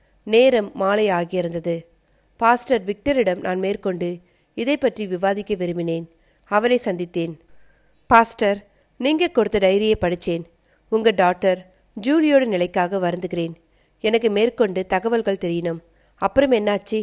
நேரம் மாலை ஆகியிருந்தது பாஸ்டர் விக்டரிடம் நான் மேற்கொண்டு இதை பற்றி விவாதிக்க விரும்பினேன் அவரை சந்தித்தேன் பாஸ்டர் நீங்க கொடுத்த டைரியை படித்தேன் உங்க டாக்டர் ஜூலியோட நிலைக்காக வருந்துகிறேன் எனக்கு மேற்கொண்டு தகவல்கள் தெரியணும் அப்புறம் என்னாச்சு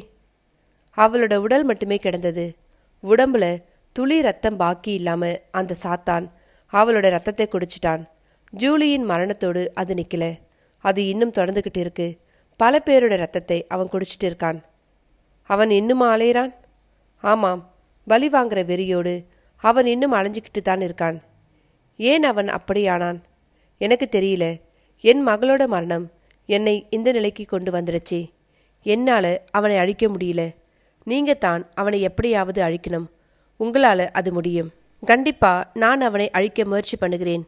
அவளோட உடல் மட்டுமே கிடந்தது உடம்புல துளி ரத்தம் பாக்கி இல்லாம அந்த சாத்தான் அவளோட ரத்தத்தை குடிச்சிட்டான் ஜூலியின் மரணத்தோடு அது நிக்கல அது இன்னும் தொடர்ந்துகிட்டு இருக்கு பல பேரோட ரத்தத்தை அவன் குடிச்சிட்டு இருக்கான் அவன் இன்னும் அலையிறான் ஆமாம் பலி வாங்குற வெறியோடு அவன் இன்னும் அலைஞ்சிக்கிட்டு தான் இருக்கான் ஏன் அவன் அப்படியானான் எனக்கு தெரியல என் மகளோட மரணம் என்னை இந்த நிலைக்கு கொண்டு வந்துடுச்சு என்னால் அவனை அழிக்க முடியல நீங்க தான் அவனை எப்படியாவது அழிக்கணும் உங்களால் அது முடியும் கண்டிப்பா நான் அவனை அழிக்க முயற்சி பண்ணுகிறேன்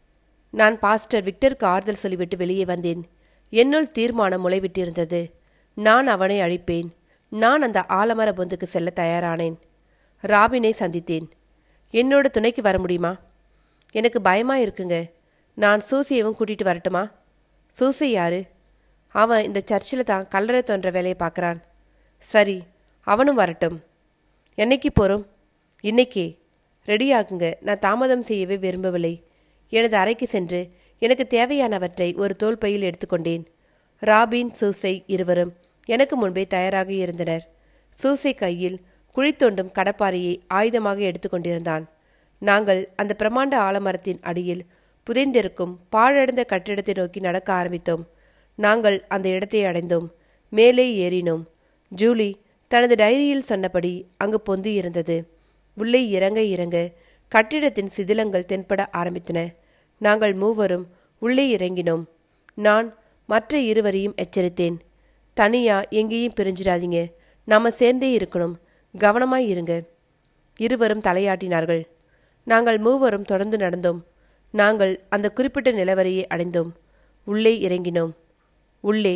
நான் பாஸ்டர் விக்டருக்கு ஆறுதல் சொல்லிவிட்டு வெளியே வந்தேன் என்னுள் தீர்மானம் முளைவிட்டிருந்தது நான் அவனை அழிப்பேன் நான் அந்த ஆலமர பொந்துக்கு செல்ல தயாரானேன் ராபினை சந்தித்தேன் என்னோட துணைக்கு வர முடியுமா எனக்கு பயமா இருக்குங்க நான் சூசியவும் கூட்டிட்டு வரட்டுமா சூசி யாரு அவன் இந்த சர்ச்சில் தான் கல்லறை தோன்ற வேலையை பார்க்குறான் சரி அவனும் வரட்டும் என்னைக்கு போகிறோம் இன்னைக்கே ரெடி ஆகுங்க நான் தாமதம் செய்யவே விரும்பவில்லை எனது அறைக்கு சென்று எனக்கு தேவையானவற்றை ஒரு தோல் பையில் எடுத்துக்கொண்டேன் ராபின் சூசை இருவரும் எனக்கு முன்பே தயாராக இருந்தனர் சூசை கையில் குழித்தோண்டும் கடப்பாறையை ஆயுதமாக எடுத்துக்கொண்டிருந்தான் நாங்கள் அந்த பிரமாண்ட ஆலமரத்தின் அடியில் புதைந்திருக்கும் பாழடைந்த கட்டிடத்தை நோக்கி நடக்க ஆரம்பித்தோம் நாங்கள் அந்த இடத்தை அடைந்தோம் மேலே ஏறினோம் ஜூலி தனது டைரியில் சொன்னபடி அங்கு பொந்து இருந்தது உள்ளே இறங்க இறங்க கட்டிடத்தின் சிதிலங்கள் தென்பட ஆரம்பித்தன நாங்கள் மூவரும் உள்ளே இறங்கினோம் நான் மற்ற இருவரையும் எச்சரித்தேன் தனியா எங்கேயும் பிரிஞ்சிடாதீங்க நாம சேர்ந்தே இருக்கணும் கவனமாய் இருங்க இருவரும் தலையாட்டினார்கள் நாங்கள் மூவரும் தொடர்ந்து நடந்தோம் நாங்கள் அந்த குறிப்பிட்ட நிலவரையை அடைந்தோம் உள்ளே இறங்கினோம் உள்ளே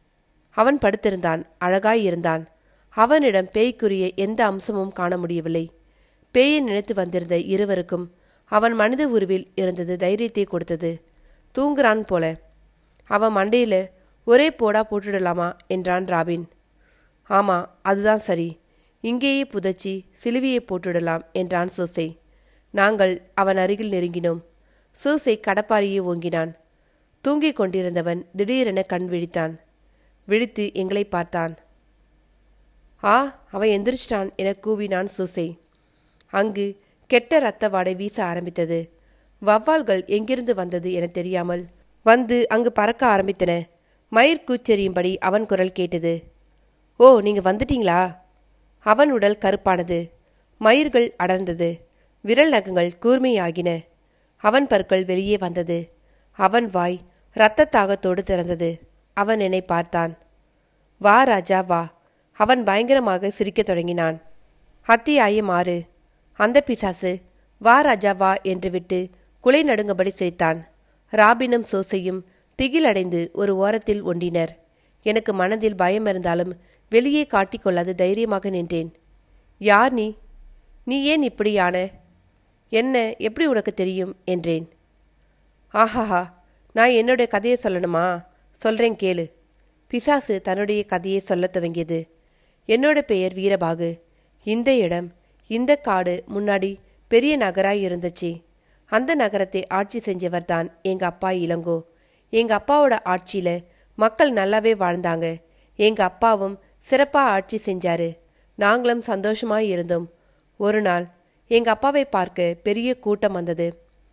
அவன் படுத்திருந்தான் அழகாய் இருந்தான் அவனிடம் பேய்க்குரிய எந்த அம்சமும் காண முடியவில்லை பேயை நினைத்து வந்திருந்த இருவருக்கும் அவன் மனித உருவில் இருந்தது தைரியத்தை கொடுத்தது தூங்குறான் போல அவன் மண்டையில ஒரே போடா போட்டுடலாமா என்றான் ராபின் ஆமா அதுதான் சரி இங்கேயே புதைச்சி சிலுவியை போட்டுடலாம் என்றான் சூசை நாங்கள் அவன் அருகில் நெருங்கினோம் சூசை கடப்பாரியை ஓங்கினான் தூங்கிக் கொண்டிருந்தவன் திடீரென கண் விழித்தான் விழித்து எங்களை பார்த்தான் ஆ அவன் எந்திரிச்சிட்டான் என கூவினான் சூசை அங்கு கெட்ட ரத்த வாடை வீச ஆரம்பித்தது வவ்வால்கள் எங்கிருந்து வந்தது என தெரியாமல் வந்து அங்கு பறக்க ஆரம்பித்தன மயிர் கூச்செறியும்படி அவன் குரல் கேட்டது ஓ நீங்க வந்துட்டீங்களா அவன் உடல் கருப்பானது மயிர்கள் அடர்ந்தது விரல் நகங்கள் கூர்மையாகின அவன் பற்கள் வெளியே வந்தது அவன் வாய் இரத்த தாகத்தோடு திறந்தது அவன் என்னை பார்த்தான் வா ராஜா வா அவன் பயங்கரமாக சிரிக்கத் தொடங்கினான் அத்தியாயம் ஆறு அந்த பிசாசு வா ராஜா வா என்று விட்டு குலை நடுங்கபடி சிரித்தான் ராபினும் சோசையும் திகிலடைந்து ஒரு ஓரத்தில் ஒண்டினர் எனக்கு மனதில் பயம் இருந்தாலும் வெளியே காட்டிக்கொள்ளாது தைரியமாக நின்றேன் யார் நீ நீ ஏன் இப்படியான என்ன எப்படி உனக்கு தெரியும் என்றேன் ஆஹாஹா நான் என்னுடைய கதையை சொல்லணுமா சொல்றேன் கேளு பிசாசு தன்னுடைய கதையை சொல்லத் துவங்கியது என்னோட பெயர் வீரபாகு இந்த இடம் இந்த காடு முன்னாடி பெரிய நகராய் இருந்துச்சு அந்த நகரத்தை ஆட்சி செஞ்சவர் தான் எங்க அப்பா இளங்கோ எங்க அப்பாவோட ஆட்சியில மக்கள் நல்லாவே வாழ்ந்தாங்க எங்க அப்பாவும் சிறப்பா ஆட்சி செஞ்சாரு நாங்களும் சந்தோஷமாய் இருந்தோம் ஒரு நாள் எங்க அப்பாவை பார்க்க பெரிய கூட்டம் வந்தது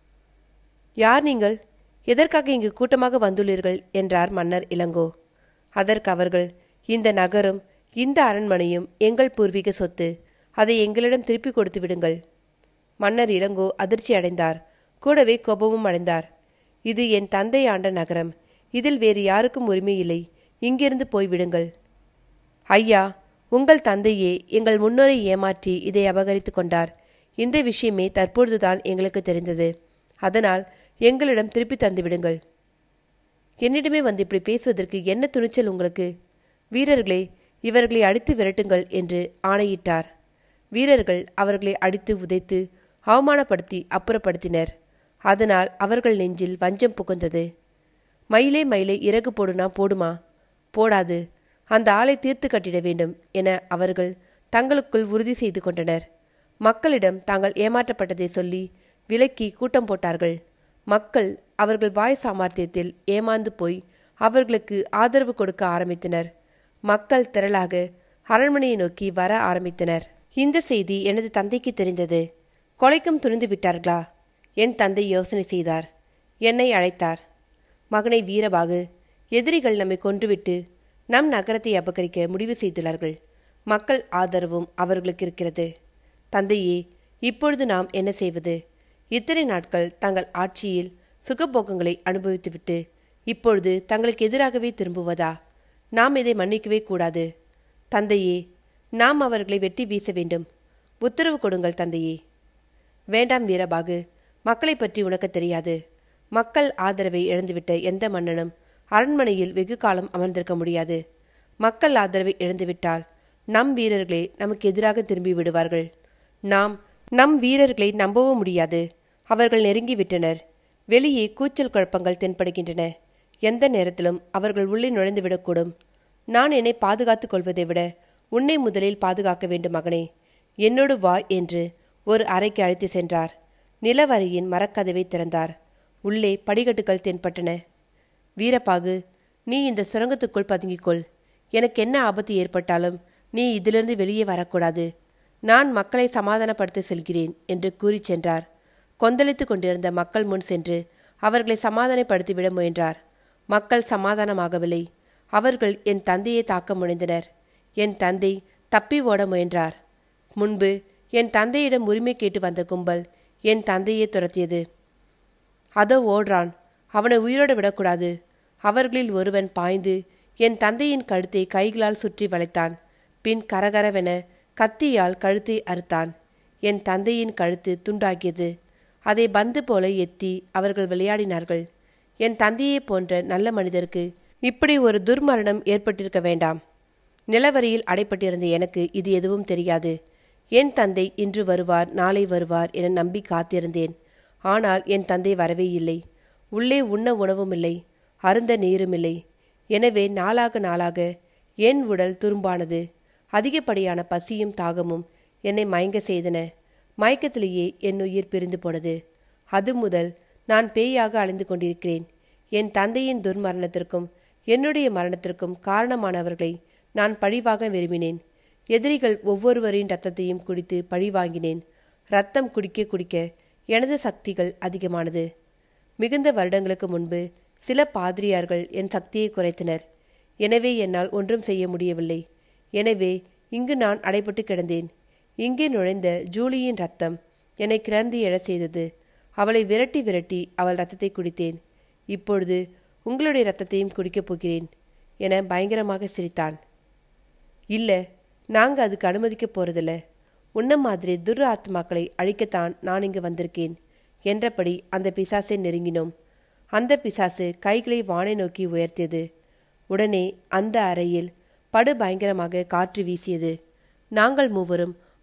யார் நீங்கள் எதற்காக இங்கு கூட்டமாக வந்துள்ளீர்கள் என்றார் மன்னர் இளங்கோ அதற்கு அவர்கள் இந்த நகரும் இந்த அரண்மனையும் எங்கள் பூர்வீக சொத்து அதை எங்களிடம் திருப்பி கொடுத்து விடுங்கள் மன்னர் இளங்கோ அதிர்ச்சி அடைந்தார் கூடவே கோபமும் அடைந்தார் இது என் தந்தை ஆண்ட நகரம் இதில் வேறு யாருக்கும் உரிமை இல்லை இங்கிருந்து போய்விடுங்கள் ஐயா உங்கள் தந்தையே எங்கள் முன்னோரை ஏமாற்றி இதை அபகரித்து கொண்டார் இந்த விஷயமே தற்பொழுதுதான் எங்களுக்கு தெரிந்தது அதனால் எங்களிடம் திருப்பி தந்துவிடுங்கள் என்னிடமே வந்து இப்படி பேசுவதற்கு என்ன துணிச்சல் உங்களுக்கு வீரர்களே இவர்களை அடித்து விரட்டுங்கள் என்று ஆணையிட்டார் வீரர்கள் அவர்களை அடித்து உதைத்து அவமானப்படுத்தி அப்புறப்படுத்தினர் அதனால் அவர்கள் நெஞ்சில் வஞ்சம் புகுந்தது மயிலே மயிலை இறகு போடுனா போடுமா போடாது அந்த ஆளை தீர்த்து கட்டிட வேண்டும் என அவர்கள் தங்களுக்குள் உறுதி செய்து கொண்டனர் மக்களிடம் தாங்கள் ஏமாற்றப்பட்டதை சொல்லி விலக்கி கூட்டம் போட்டார்கள் மக்கள் அவர்கள் வாய் சாமர்த்தியத்தில் ஏமாந்து போய் அவர்களுக்கு ஆதரவு கொடுக்க ஆரம்பித்தனர் மக்கள் திரளாக அரண்மனையை நோக்கி வர ஆரம்பித்தனர் இந்த செய்தி எனது தந்தைக்கு தெரிந்தது கொலைக்கும் துணிந்து விட்டார்களா என் தந்தை யோசனை செய்தார் என்னை அழைத்தார் மகனை வீரபாகு எதிரிகள் நம்மை கொன்றுவிட்டு நம் நகரத்தை அபகரிக்க முடிவு செய்துள்ளார்கள் மக்கள் ஆதரவும் அவர்களுக்கு இருக்கிறது தந்தையே இப்பொழுது நாம் என்ன செய்வது இத்தனை நாட்கள் தங்கள் ஆட்சியில் சுகபோகங்களை அனுபவித்துவிட்டு இப்பொழுது தங்களுக்கு எதிராகவே திரும்புவதா நாம் இதை மன்னிக்கவே கூடாது தந்தையே நாம் அவர்களை வெட்டி வீச வேண்டும் உத்தரவு கொடுங்கள் தந்தையே வேண்டாம் வீரபாகு மக்களை பற்றி உனக்கு தெரியாது மக்கள் ஆதரவை இழந்துவிட்ட எந்த மன்னனும் அரண்மனையில் வெகு காலம் அமர்ந்திருக்க முடியாது மக்கள் ஆதரவை இழந்துவிட்டால் நம் வீரர்களே நமக்கு எதிராக திரும்பி விடுவார்கள் நாம் நம் வீரர்களை நம்பவும் முடியாது அவர்கள் நெருங்கிவிட்டனர் வெளியே கூச்சல் குழப்பங்கள் தென்படுகின்றன எந்த நேரத்திலும் அவர்கள் உள்ளே நுழைந்துவிடக்கூடும் நான் என்னை பாதுகாத்துக் கொள்வதை விட உன்னை முதலில் பாதுகாக்க வேண்டும் மகனே என்னோடு வா என்று ஒரு அறைக்கு அழைத்து சென்றார் நிலவரையின் மரக்கதவை திறந்தார் உள்ளே படிக்கட்டுகள் தென்பட்டன வீரப்பாகு நீ இந்த சுரங்கத்துக்குள் பதுங்கிக் கொள் எனக்கு என்ன ஆபத்து ஏற்பட்டாலும் நீ இதிலிருந்து வெளியே வரக்கூடாது நான் மக்களை சமாதானப்படுத்த செல்கிறேன் என்று கூறிச் சென்றார் கொந்தளித்துக் கொண்டிருந்த மக்கள் முன் சென்று அவர்களை சமாதானப்படுத்திவிட முயன்றார் மக்கள் சமாதானமாகவில்லை அவர்கள் என் தந்தையை தாக்க முனைந்தனர் என் தந்தை தப்பி ஓட முயன்றார் முன்பு என் தந்தையிடம் உரிமை கேட்டு வந்த கும்பல் என் தந்தையை துரத்தியது அதோ ஓடுறான் அவனை உயிரோடு விடக்கூடாது அவர்களில் ஒருவன் பாய்ந்து என் தந்தையின் கழுத்தை கைகளால் சுற்றி வளைத்தான் பின் கரகரவென கத்தியால் கழுத்தை அறுத்தான் என் தந்தையின் கழுத்து துண்டாகியது அதை பந்து போல எத்தி அவர்கள் விளையாடினார்கள் என் தந்தையைப் போன்ற நல்ல மனிதருக்கு இப்படி ஒரு துர்மரணம் ஏற்பட்டிருக்க வேண்டாம் நிலவரியில் அடைப்பட்டிருந்த எனக்கு இது எதுவும் தெரியாது என் தந்தை இன்று வருவார் நாளை வருவார் என நம்பி காத்திருந்தேன் ஆனால் என் தந்தை வரவே இல்லை உள்ளே உண்ண உணவும் இல்லை அருந்த நீரும் இல்லை எனவே நாளாக நாளாக என் உடல் துரும்பானது அதிகப்படியான பசியும் தாகமும் என்னை மயங்க செய்தன மயக்கத்திலேயே என் உயிர் பிரிந்து போனது அது முதல் நான் பேயாக அலைந்து கொண்டிருக்கிறேன் என் தந்தையின் துர்மரணத்திற்கும் என்னுடைய மரணத்திற்கும் காரணமானவர்களை நான் பழிவாக விரும்பினேன் எதிரிகள் ஒவ்வொருவரின் ரத்தத்தையும் குடித்து பழி வாங்கினேன் ரத்தம் குடிக்க குடிக்க எனது சக்திகள் அதிகமானது மிகுந்த வருடங்களுக்கு முன்பு சில பாதிரியார்கள் என் சக்தியை குறைத்தனர் எனவே என்னால் ஒன்றும் செய்ய முடியவில்லை எனவே இங்கு நான் அடைபட்டு கிடந்தேன் இங்கே நுழைந்த ஜூலியின் ரத்தம் என்னை கிளர்ந்து எழச் செய்தது அவளை விரட்டி விரட்டி அவள் ரத்தத்தை குடித்தேன் இப்பொழுது உங்களுடைய ரத்தத்தையும் குடிக்கப் போகிறேன் என பயங்கரமாக சிரித்தான் இல்ல நாங்க அதுக்கு அனுமதிக்க போறதில்ல உன்ன மாதிரி துர் ஆத்மாக்களை அழிக்கத்தான் நான் இங்கு வந்திருக்கேன் என்றபடி அந்த பிசாசை நெருங்கினோம் அந்த பிசாசு கைகளை வானை நோக்கி உயர்த்தியது உடனே அந்த அறையில் படு பயங்கரமாக காற்று வீசியது நாங்கள் மூவரும்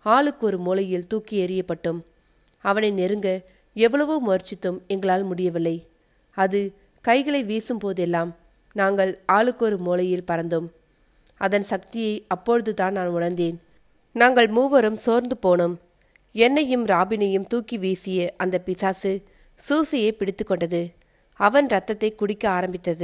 ஆளுக்கு ஒரு மூலையில் தூக்கி எறியப்பட்டும் அவனை நெருங்க எவ்வளவோ முயற்சித்தும் எங்களால் முடியவில்லை அது கைகளை வீசும் போதெல்லாம் நாங்கள் ஆளுக்கு ஒரு மூலையில் பறந்தோம் அதன் சக்தியை அப்பொழுதுதான் நான் உணர்ந்தேன் நாங்கள் மூவரும் சோர்ந்து போனோம் என்னையும் ராபினையும் தூக்கி வீசிய அந்த பிசாசு சூசியை பிடித்து கொண்டது அவன் ரத்தத்தை குடிக்க ஆரம்பித்தது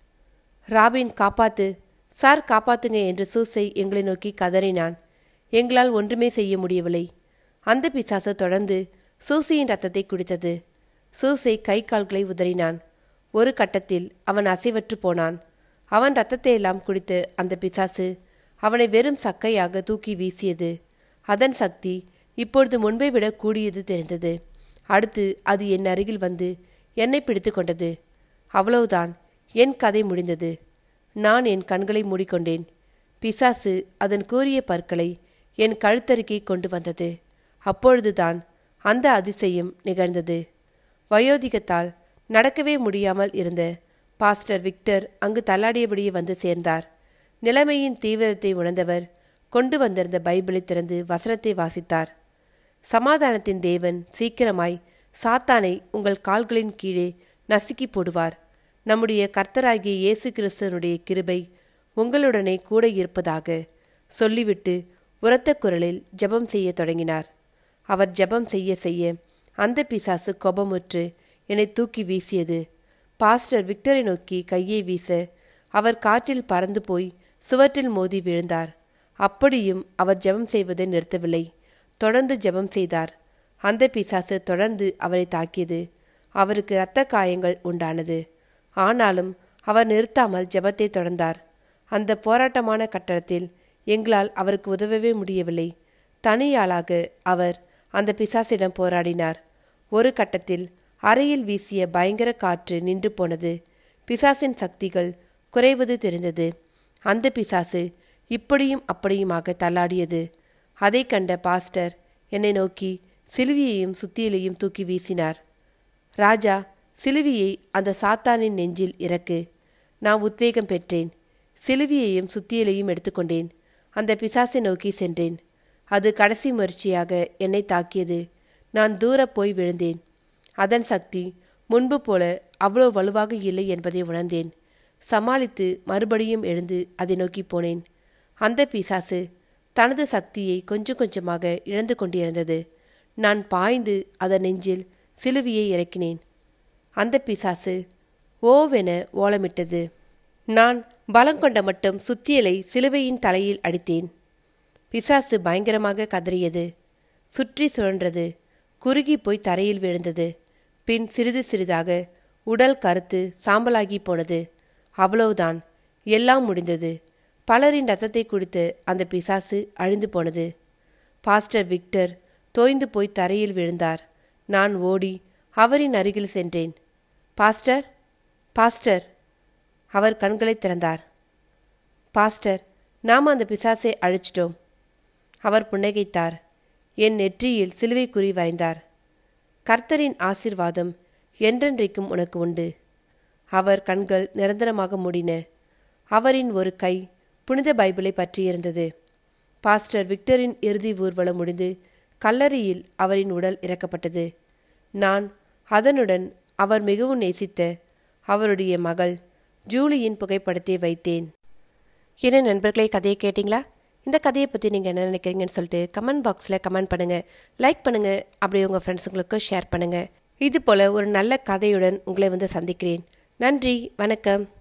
ராபின் காப்பாத்து சார் காப்பாத்துங்க என்று சூசை எங்களை நோக்கி கதறினான் எங்களால் ஒன்றுமே செய்ய முடியவில்லை அந்த பிசாசு தொடர்ந்து சூசியின் ரத்தத்தை குடித்தது சூசை கை கால்களை உதறினான் ஒரு கட்டத்தில் அவன் அசைவற்று போனான் அவன் ரத்தத்தை எல்லாம் குடித்து அந்த பிசாசு அவனை வெறும் சக்கையாக தூக்கி வீசியது அதன் சக்தி இப்பொழுது முன்பை விட கூடியது தெரிந்தது அடுத்து அது என் அருகில் வந்து என்னை பிடித்து கொண்டது அவ்வளவுதான் என் கதை முடிந்தது நான் என் கண்களை மூடிக்கொண்டேன் பிசாசு அதன் கூரிய பற்களை என் கழுத்தருகே கொண்டு வந்தது அப்பொழுதுதான் அந்த அதிசயம் நிகழ்ந்தது வயோதிகத்தால் நடக்கவே முடியாமல் இருந்த பாஸ்டர் விக்டர் அங்கு தள்ளாடியபடியே வந்து சேர்ந்தார் நிலைமையின் தீவிரத்தை உணர்ந்தவர் கொண்டு வந்திருந்த பைபிளை திறந்து வசனத்தை வாசித்தார் சமாதானத்தின் தேவன் சீக்கிரமாய் சாத்தானை உங்கள் கால்களின் கீழே நசுக்கி போடுவார் நம்முடைய கர்த்தராகிய இயேசு கிறிஸ்தனுடைய கிருபை உங்களுடனே கூட இருப்பதாக சொல்லிவிட்டு உரத்த குரலில் ஜெபம் செய்ய தொடங்கினார் அவர் ஜெபம் செய்ய செய்ய அந்த பிசாசு கொபமுற்று என்னை தூக்கி வீசியது பாஸ்டர் விக்டரை நோக்கி கையை வீச அவர் காற்றில் பறந்து போய் சுவற்றில் மோதி விழுந்தார் அப்படியும் அவர் ஜெபம் செய்வதை நிறுத்தவில்லை தொடர்ந்து ஜெபம் செய்தார் அந்த பிசாசு தொடர்ந்து அவரை தாக்கியது அவருக்கு இரத்த காயங்கள் உண்டானது ஆனாலும் அவர் நிறுத்தாமல் ஜெபத்தை தொடர்ந்தார் அந்த போராட்டமான கட்டடத்தில் எங்களால் அவருக்கு உதவவே முடியவில்லை தனியாளாக அவர் அந்த பிசாசிடம் போராடினார் ஒரு கட்டத்தில் அறையில் வீசிய பயங்கர காற்று நின்று போனது பிசாசின் சக்திகள் குறைவது தெரிந்தது அந்த பிசாசு இப்படியும் அப்படியுமாக தள்ளாடியது அதை கண்ட பாஸ்டர் என்னை நோக்கி சிலுவியையும் சுத்தியிலையும் தூக்கி வீசினார் ராஜா சிலுவியை அந்த சாத்தானின் நெஞ்சில் இறக்கு நான் உத்வேகம் பெற்றேன் சிலுவியையும் சுத்தியலையும் எடுத்துக்கொண்டேன் அந்த பிசாசை நோக்கி சென்றேன் அது கடைசி முயற்சியாக என்னை தாக்கியது நான் தூர போய் விழுந்தேன் அதன் சக்தி முன்பு போல அவ்வளோ வலுவாக இல்லை என்பதை உணர்ந்தேன் சமாளித்து மறுபடியும் எழுந்து அதை நோக்கி போனேன் அந்த பிசாசு தனது சக்தியை கொஞ்சம் கொஞ்சமாக இழந்து கொண்டிருந்தது நான் பாய்ந்து அதன் நெஞ்சில் சிலுவியை இறக்கினேன் அந்த பிசாசு ஓவென ஓலமிட்டது நான் பலங்கொண்ட மட்டும் சுத்தியலை சிலுவையின் தலையில் அடித்தேன் பிசாசு பயங்கரமாக கதறியது சுற்றி சுழன்றது குறுகி போய் தரையில் விழுந்தது பின் சிறிது சிறிதாக உடல் கருத்து சாம்பலாகி போனது அவ்வளவுதான் எல்லாம் முடிந்தது பலரின் ரத்தத்தை குடித்து அந்த பிசாசு அழிந்து போனது பாஸ்டர் விக்டர் தோய்ந்து போய் தரையில் விழுந்தார் நான் ஓடி அவரின் அருகில் சென்றேன் பாஸ்டர் பாஸ்டர் அவர் கண்களை திறந்தார் பாஸ்டர் நாம் அந்த பிசாசை அழிச்சிட்டோம் அவர் புன்னகைத்தார் என் நெற்றியில் சிலுவை குறி வரைந்தார் கர்த்தரின் ஆசிர்வாதம் என்றென்றைக்கும் உனக்கு உண்டு அவர் கண்கள் நிரந்தரமாக மூடின அவரின் ஒரு கை புனித பைபிளை பற்றியிருந்தது பாஸ்டர் விக்டரின் இறுதி ஊர்வலம் முடிந்து கல்லறையில் அவரின் உடல் இறக்கப்பட்டது நான் அதனுடன் அவர் மிகவும் நேசித்த அவருடைய மகள் ஜூலியின் புகைப்படத்தை வைத்தேன் என்ன நண்பர்களே கதையை கேட்டிங்களா இந்த கதையை பற்றி நீங்கள் என்ன நினைக்கிறீங்கன்னு சொல்லிட்டு கமெண்ட் பாக்ஸில் கமெண்ட் பண்ணுங்கள் லைக் பண்ணுங்கள் அப்படியே உங்கள் ஃப்ரெண்ட்ஸுங்களுக்கு ஷேர் பண்ணுங்கள் இது போல் ஒரு நல்ல கதையுடன் உங்களை வந்து சந்திக்கிறேன் நன்றி வணக்கம்